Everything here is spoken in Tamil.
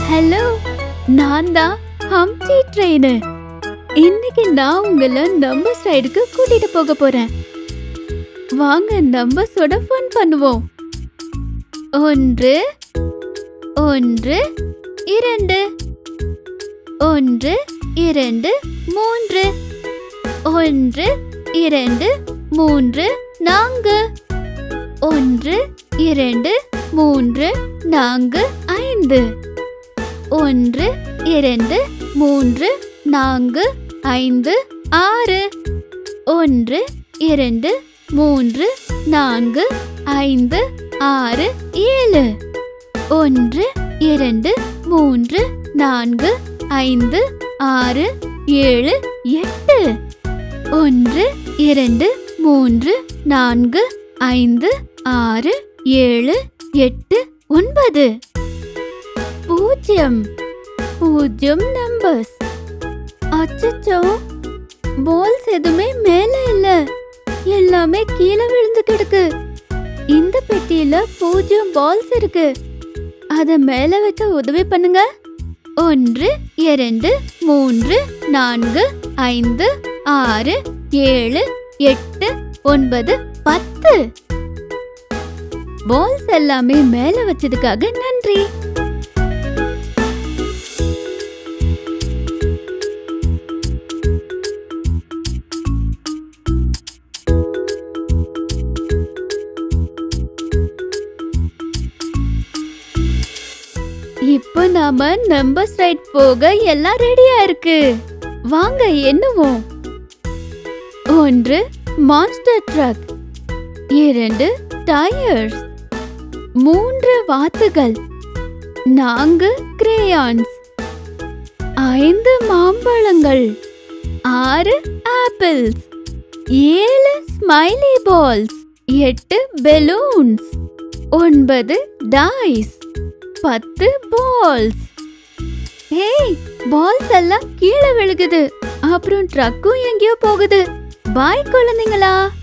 ஹலோ நான் தான் ஹம்டி ட்ரெயின் இன்னைக்கு நான் உங்களை நம்பர்ஸ் ரைடுக்கு கூட்டிட்டு போக போறேன் வாங்க நம்பர்ஸோட ஃபன் பண்ணுவோம் ஒன்று ஒன்று இரண்டு ஒன்று இரண்டு மூன்று ஒன்று இரண்டு மூன்று நான்கு ஒன்று இரண்டு மூன்று நான்கு ஐந்து ஒன்று இரண்டு மூன்று நான்கு ஐந்து ஆறு ஒன்று இரண்டு மூன்று நான்கு ஐந்து ஆறு ஏழு ஒன்று இரண்டு மூன்று நான்கு ஐந்து ஆறு ஏழு எட்டு ஒன்று இரண்டு மூன்று நான்கு ஐந்து ஆறு ஏழு எட்டு ஒன்பது பூஜ்ஜியம் பூஜ்ஜியம் நம்பர்ஸ் அச்சச்சோ பால்ஸ் எதுவுமே மேல இல்ல எல்லாமே கீழே விழுந்து கிடக்கு இந்த பெட்டியில பூஜ்ஜியம் பால்ஸ் இருக்கு அத மேல வச்சு உதவி பண்ணுங்க ஒன்று இரண்டு மூன்று நான்கு ஐந்து ஆறு ஏழு எட்டு ஒன்பது பத்து பால்ஸ் எல்லாமே மேல வச்சதுக்காக நன்றி இப்போ நாம நம்பர் ரைட் போக எல்லாம் ரெடியா இருக்கு வாங்க எண்ணுவோம் ஒன்று மான்ஸ்டர் ட்ரக் இரண்டு டயர்ஸ் மூன்று வாத்துகள் நான்கு கிரேயான்ஸ் ஐந்து மாம்பழங்கள் ஆறு ஆப்பிள்ஸ் ஏழு ஸ்மைலி பால்ஸ் எட்டு பெலூன்ஸ் ஒன்பது டைஸ் பத்து பால்ஸ் ஹேய் பால்ஸ் எல்லாம் கீழே விழுகுது அப்புறம் ட்ரக்கும் எங்கேயோ போகுது பாய் குழந்தைங்களா